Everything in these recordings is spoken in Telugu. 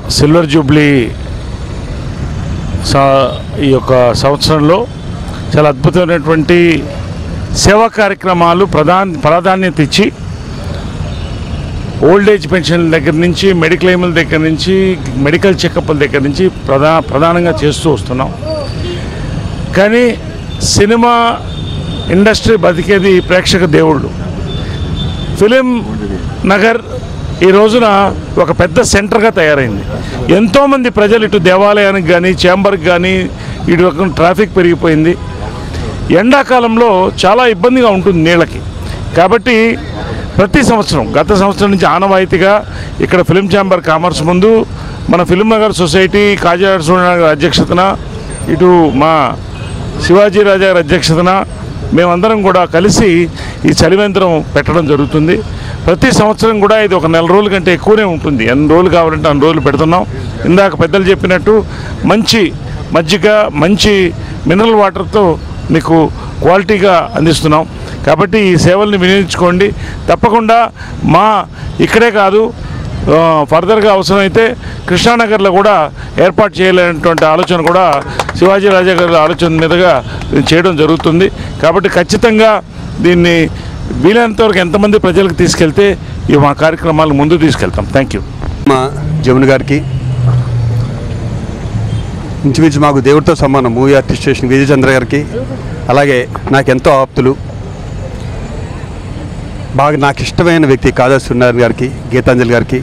సిల్వర్ జూబ్లీ సా- ఈ యొక్క సంవత్సరంలో చాలా అద్భుతమైనటువంటి సేవా కార్యక్రమాలు ప్రధాన ప్రాధాన్యత ఇచ్చి ఓల్డ్ ఏజ్ పెన్షన్ల దగ్గర నుంచి మెడిక్లెయిముల దగ్గర నుంచి మెడికల్ చెకప్ల దగ్గర నుంచి ప్రధా ప్రధానంగా చేస్తూ వస్తున్నాం కానీ సినిమా ఇండస్ట్రీ బతికేది ప్రేక్షక దేవుళ్ళు ఫిలిం నగర్ ఈ రోజున ఒక పెద్ద సెంటర్గా తయారైంది ఎంతోమంది ప్రజలు ఇటు దేవాలయానికి కానీ చేంబర్కి కానీ ఇటు రకం ట్రాఫిక్ పెరిగిపోయింది ఎండాకాలంలో చాలా ఇబ్బందిగా ఉంటుంది నీళ్ళకి కాబట్టి ప్రతి సంవత్సరం గత సంవత్సరం నుంచి ఆనవాయితీగా ఇక్కడ ఫిలిం ఛాంబర్ కామర్స్ ముందు మన ఫిలిం నగర్ సొసైటీ కాజా నరసింహ అధ్యక్షతన ఇటు మా శివాజీ రాజా గారి అధ్యక్షతన మేమందరం కూడా కలిసి ఈ చలివేంద్రం పెట్టడం జరుగుతుంది ప్రతి సంవత్సరం కూడా ఇది ఒక నెల రోజుల కంటే ఎక్కువనే ఉంటుంది ఎన్ని రోజులు కావాలంటే అన్ని రోజులు పెడుతున్నాం ఇందాక పెద్దలు చెప్పినట్టు మంచి మజ్జిగ మంచి మినరల్ వాటర్తో మీకు క్వాలిటీగా అందిస్తున్నాం కాబట్టి ఈ సేవల్ని వినియోగించుకోండి తప్పకుండా మా ఇక్కడే కాదు ఆ, ఫర్దర్గా అవసరమైతే కృష్ణానగర్లో కూడా ఏర్పాటు చేయలేనటువంటి ఆలోచన కూడా శివాజీ రాజా గారి ఆలోచన మీదుగా ఇది చేయడం జరుగుతుంది కాబట్టి ఖచ్చితంగా దీన్ని వీలైనంత వరకు ఎంతమంది ప్రజలకు తీసుకెళ్తే ఈ మా కార్యక్రమాలు ముందు తీసుకెళ్తాం థ్యాంక్ యూ మా జమున గారికి ఇంచుమించు మాకు దేవుడితో సమానం మూవీ ఆర్టిస్ట్ స్టేషన్ విజయచంద్ర గారికి అలాగే నాకు ఎంతో ఆప్తులు బాగా నాకు ఇష్టమైన వ్యక్తి కాదా సూర్యనారాయణ గారికి గీతాంజలి గారికి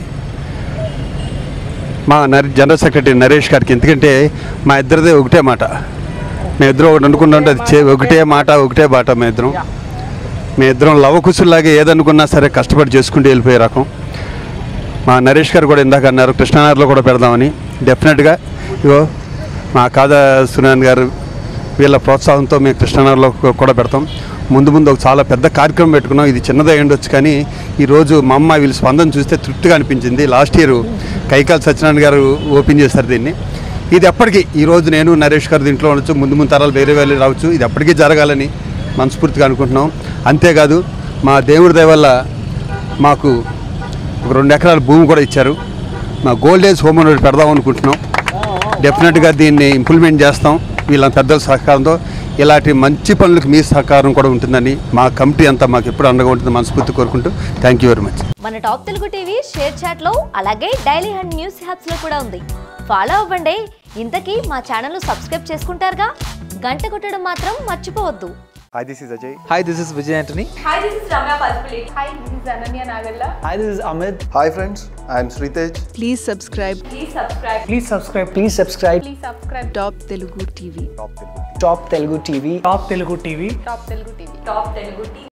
మా నర జనరల్ సెక్రటరీ నరేష్ గారికి ఎందుకంటే మా ఇద్దరిదే ఒకటే మాట మేము ఇద్దరం ఒకటి అనుకున్నాం అది చే ఒకటే మాట ఒకటే బాట మేము ఇద్దరం మేము ఇద్దరం లవకుశుల్లాగా ఏదనుకున్నా సరే కష్టపడి చేసుకుంటూ వెళ్ళిపోయే రకం మా నరేష్ గారు కూడా ఇందాక అన్నారు కృష్ణానగర్లో కూడా పెడదామని డెఫినెట్గా ఇగో మా కాదా సునాన్ గారు వీళ్ళ ప్రోత్సాహంతో మేము కృష్ణానగర్లో కూ- కూడా పెడతాం ముందు ముందు ఒక చాలా పెద్ద కార్యక్రమం పెట్టుకున్నాం ఇది చిన్నదే ఉండొచ్చు కానీ ఈరోజు మా అమ్మ వీళ్ళ స్పందన చూస్తే తృప్తిగా అనిపించింది లాస్ట్ ఇయర్ కైకాల్ సత్యనారాయణ గారు ఓపెన్ చేశారు దీన్ని ఇది ఎప్పటికీ ఈరోజు నేను నరేష్ గారు దీంట్లో ఉండొచ్చు ముందు ముందు తరాలు వేరే వేరే రావచ్చు ఇది ఎప్పటికీ జరగాలని మనస్ఫూర్తిగా అనుకుంటున్నాం అంతేకాదు మా దేవుడి దయ వల్ల మాకు ఒక రెండు ఎకరాల భూమి కూడా ఇచ్చారు మా గోల్డ్ ఏజ్ హోమ్ ఒకటి పెడదాం అనుకుంటున్నాం డెఫినెట్గా దీన్ని ఇంప్లిమెంట్ చేస్తాం వీళ్ళ పెద్దల సహకారంతో ఇలాంటి మంచి పనులకు మీ సహకారం కూడా ఉంటుందని మా కమిటీ అంతా మాకు ఎప్పుడు అండగా ఉంటుంది మనస్ఫూర్తి కోరుకుంటూ థ్యాంక్ యూ వెరీ మచ్ మన top Telugu TV share chat లో అలాగే డైలీ హండ్ న్యూస్ హ్యాప్స్ లో కూడా ఉంది ఫాలో అవ్వండి ఇంతకీ మా ఛానల్ సబ్స్క్రైబ్ చేసుకుంటారుగా గంట కొట్టడం మాత్రం మర్చిపోవద్దు Hi, this is Ajay. Hi, this is Vijay Antony. Hi, this is Ramya Palpulate. Hi, this is Ananya Nagalla. Hi, this is Amit. Hi, friends. I am Sritej. Please subscribe Please subscribe. Please subscribe. Please subscribe. Please subscribe. Top Telugu TV. Top Telugu TV. Top Telugu TV. Top Telugu TV. Top Telugu TV.